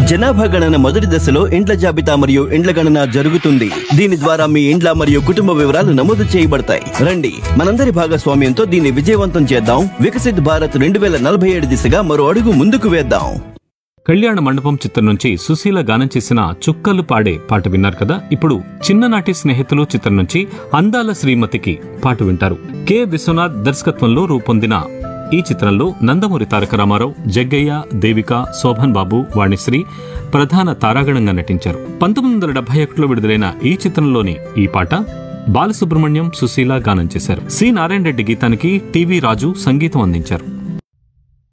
జనాభా గణన మొదటి దశలో ఇండ్ల జాబితా మరియు ఇండ్ల గణన జరుగుతుంది దీని ద్వారా మీ ఇండ్ల మరియు కుటుంబ వివరాలు నమోదు చేయబడతాయి రండి మనందరి భాగస్వామ్యంతో దీన్ని విజయవంతం చేద్దాం వికసిత్ భారత్ రెండు వేల నలభై ఏడు దిశగా మరో అడుగు ముందుకు వేద్దాం కళ్యాణ మండపం చిత్రం నుంచి సుశీల గానం చేసిన చుక్కలు పాడే పాట విన్నారు కదా ఇప్పుడు చిన్ననాటి స్నేహితులు చిత్రం నుంచి అందాల శ్రీమతికి పాట వింటారు కె విశ్వనాథ్ దర్శకత్వంలో రూపొందిన ఈ చిత్రంలో నందమూరి తారక రామారావు జగ్గయ్య దేవిక శోభన్ బాబు వాణిశ్రీ ప్రధాన తారాగణంగా నటించారు పంతొమ్మిది వందల డెబ్బై ఒకటిలో విడుదలైన ఈ చిత్రంలోని ఈ పాట బాలసుబ్రహ్మణ్యం సుశీల గానం చేశారు సి నారాయణ రెడ్డి గీతానికి టీవీ రాజు సంగీతం అందించారు